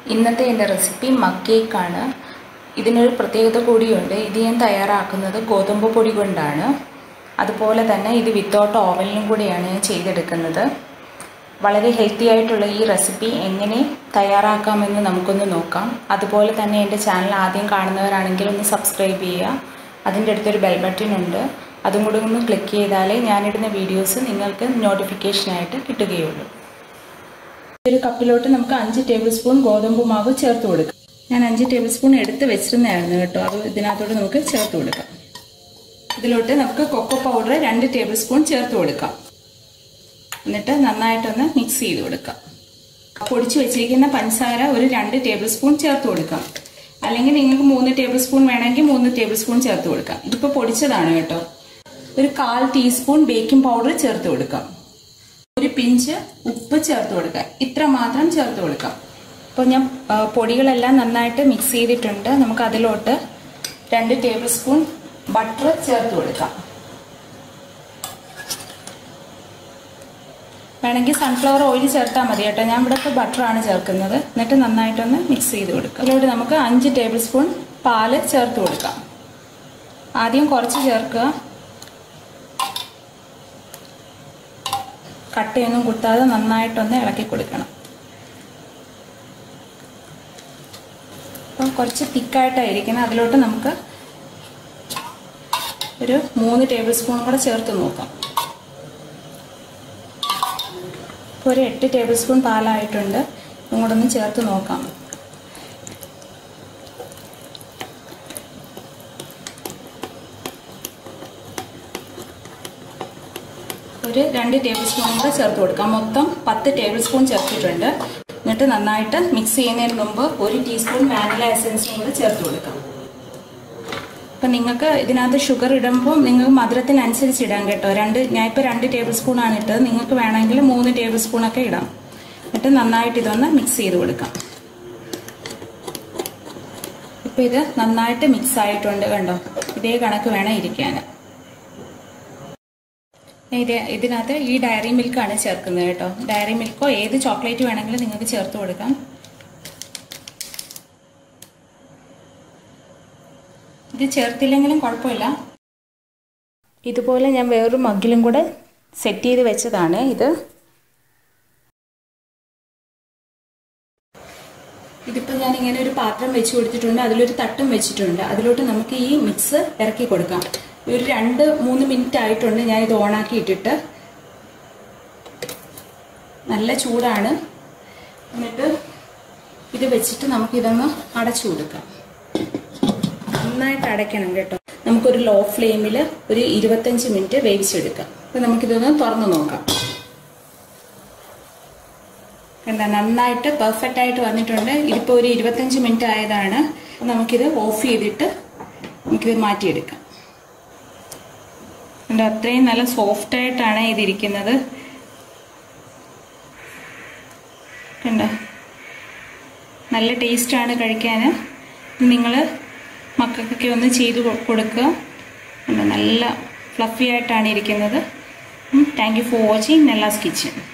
ഇന്നത്തെ എൻ്റെ recipe mug കേക്കാണ് ഇതിനൊരു പ്രത്യേകത കൂടിയുണ്ട് ഇത് ഞാൻ തയ്യാറാക്കുന്നത് ഗോതമ്പ് പൊടി കൊണ്ടാണ് അതുപോലെ തന്നെ ഇത് വിത്തൗട്ട് ഓവനിലും കൂടിയാണ് ഞാൻ ചെയ്തെടുക്കുന്നത് വളരെ ഹെൽത്തി ആയിട്ടുള്ള ഈ റെസിപ്പി എങ്ങനെ തയ്യാറാക്കാമെന്ന് നമുക്കൊന്ന് നോക്കാം അതുപോലെ തന്നെ എൻ്റെ ചാനൽ ആദ്യം കാണുന്നവരാണെങ്കിൽ ഒന്ന് സബ്സ്ക്രൈബ് ചെയ്യുക അതിൻ്റെ അടുത്തൊരു ബെൽ ബട്ടൺ ഉണ്ട് അതും കൂടി ഒന്ന് ക്ലിക്ക് ചെയ്താലേ ഞാനിടുന്ന വീഡിയോസ് നിങ്ങൾക്ക് നോട്ടിഫിക്കേഷനായിട്ട് കിട്ടുകയുള്ളൂ ഒരു കപ്പിലോട്ട് നമുക്ക് അഞ്ച് ടേബിൾ സ്പൂൺ ഗോതമ്പ് മാവ് ചേർത്ത് കൊടുക്കാം ഞാൻ അഞ്ച് ടേബിൾ സ്പൂൺ എടുത്ത് വെച്ചിരുന്നതായിരുന്നു കേട്ടോ അത് ഇതിനകത്തോട്ട് നമുക്ക് ചേർത്ത് കൊടുക്കാം ഇതിലോട്ട് നമുക്ക് കൊക്കോ പൗഡർ രണ്ട് ടേബിൾ സ്പൂൺ ചേർത്ത് കൊടുക്കാം എന്നിട്ട് നന്നായിട്ടൊന്ന് മിക്സ് ചെയ്ത് കൊടുക്കാം പൊടിച്ചു വെച്ചിരിക്കുന്ന പഞ്ചസാര ഒരു രണ്ട് ടേബിൾ സ്പൂൺ ചേർത്ത് കൊടുക്കാം അല്ലെങ്കിൽ നിങ്ങൾക്ക് മൂന്ന് ടേബിൾ സ്പൂൺ വേണമെങ്കിൽ മൂന്ന് ടേബിൾ സ്പൂൺ ചേർത്ത് കൊടുക്കാം ഇതിപ്പോൾ പൊടിച്ചതാണ് കേട്ടോ ഒരു കാൽ ടീസ്പൂൺ ബേക്കിംഗ് പൗഡർ ചേർത്ത് കൊടുക്കാം ഒരു പിഞ്ച് ഉപ്പ് ചേർത്ത് കൊടുക്കാം ഇത്ര മാത്രം ചേർത്ത് കൊടുക്കാം അപ്പോൾ ഞാൻ പൊടികളെല്ലാം നന്നായിട്ട് മിക്സ് ചെയ്തിട്ടുണ്ട് നമുക്ക് അതിലോട്ട് രണ്ട് ടേബിൾ സ്പൂൺ ബട്ടർ ചേർത്ത് കൊടുക്കാം വേണമെങ്കിൽ സൺഫ്ലവർ ഓയിൽ ചേർത്താൽ മതി കേട്ടോ ഞാൻ ഇവിടെ ഇപ്പോൾ ബട്ടറാണ് ചേർക്കുന്നത് എന്നിട്ട് നന്നായിട്ടൊന്ന് മിക്സ് ചെയ്ത് കൊടുക്കാം അതിലോട്ട് നമുക്ക് അഞ്ച് ടേബിൾ സ്പൂൺ പാല് ചേർത്ത് കൊടുക്കാം ആദ്യം കുറച്ച് ചേർക്കുക കട്ടയൊന്നും കുത്താതെ നന്നായിട്ടൊന്ന് ഇളക്കി കൊടുക്കണം അപ്പം കുറച്ച് തിക്കായിട്ടായിരിക്കണം അതിലോട്ട് നമുക്ക് ഒരു മൂന്ന് ടേബിൾ സ്പൂൺ കൂടെ ചേർത്ത് നോക്കാം ഇപ്പോൾ ഒരു എട്ട് ടേബിൾ സ്പൂൺ പാലായിട്ടുണ്ട് ഇങ്ങോട്ടൊന്ന് ചേർത്ത് നോക്കാം ഒരു രണ്ട് ടേബിൾ സ്പൂൺ കൂടെ ചേർത്ത് കൊടുക്കാം മൊത്തം പത്ത് ടേബിൾ സ്പൂൺ ചേർത്തിട്ടുണ്ട് എന്നിട്ട് നന്നായിട്ട് മിക്സ് ചെയ്യുന്നതിന് മുമ്പ് ഒരു ടീസ്പൂൺ വാനില എസൻസും കൂടെ ചേർത്ത് കൊടുക്കാം അപ്പം നിങ്ങൾക്ക് ഇതിനകത്ത് ഷുഗർ ഇടുമ്പോൾ നിങ്ങൾക്ക് മധുരത്തിനനുസരിച്ച് ഇടാം കേട്ടോ രണ്ട് ഞാൻ ഇപ്പോൾ രണ്ട് ടേബിൾ സ്പൂൺ ആണ് ഇട്ടത് നിങ്ങൾക്ക് വേണമെങ്കിൽ മൂന്ന് ടേബിൾ സ്പൂണൊക്കെ ഇടാം എന്നിട്ട് നന്നായിട്ട് ഇതൊന്ന് മിക്സ് ചെയ്ത് കൊടുക്കാം ഇപ്പം ഇത് നന്നായിട്ട് മിക്സ് ആയിട്ടുണ്ട് കണ്ടോ ഇതേ കണക്ക് വേണം ഇരിക്കാൻ ഇത് ഇതിനകത്ത് ഈ ഡയറി മിൽക്കാണ് ചേർക്കുന്നത് കേട്ടോ ഡയറി മിൽക്കോ ഏത് ചോക്ലേറ്റ് വേണമെങ്കിലും നിങ്ങൾക്ക് ചേർത്ത് കൊടുക്കാം ഇത് ചേർത്തില്ലെങ്കിലും കുഴപ്പമില്ല ഇതുപോലെ ഞാൻ വേറൊരു മഗ്ഗിലും കൂടെ സെറ്റ് ചെയ്ത് വെച്ചതാണ് ഇത് ഇതിപ്പോൾ ഞാൻ ഇങ്ങനെ ഒരു പാത്രം വെച്ച് കൊടുത്തിട്ടുണ്ട് അതിലൊരു തട്ടും വെച്ചിട്ടുണ്ട് അതിലോട്ട് നമുക്ക് ഈ മിക്സ് ഇറക്കി കൊടുക്കാം ഒരു രണ്ട് മൂന്ന് മിനിറ്റ് ആയിട്ടുണ്ട് ഞാൻ ഇത് ഓണാക്കി ഇട്ടിട്ട് നല്ല ചൂടാണ് എന്നിട്ട് ഇത് വെച്ചിട്ട് നമുക്കിതൊന്ന് അടച്ചു കൊടുക്കാം നന്നായിട്ട് അടയ്ക്കണം കേട്ടോ നമുക്കൊരു ലോ ഫ്ലെയിമിൽ ഒരു ഇരുപത്തഞ്ച് മിനിറ്റ് വേവിച്ചെടുക്കാം അപ്പം നമുക്കിതൊന്ന് തുറന്നു നോക്കാം എന്താ നന്നായിട്ട് പെർഫെക്റ്റ് ആയിട്ട് വന്നിട്ടുണ്ട് ഇതിപ്പോൾ ഒരു ഇരുപത്തഞ്ച് മിനിറ്റ് ആയതാണ് നമുക്കിത് ഓഫ് ചെയ്തിട്ട് നമുക്കിത് മാറ്റിയെടുക്കാം എന്താ അത്രയും നല്ല സോഫ്റ്റ് ആയിട്ടാണ് ഇതിരിക്കുന്നത് കണ്ടോ നല്ല ടേസ്റ്റാണ് കഴിക്കാൻ നിങ്ങൾ മക്കൾക്കൊക്കെ ഒന്ന് ചെയ്ത് കൊടുക്കുക നല്ല ഫ്ലഫി ആയിട്ടാണ് ഇരിക്കുന്നത് thank you for watching Nella's kitchen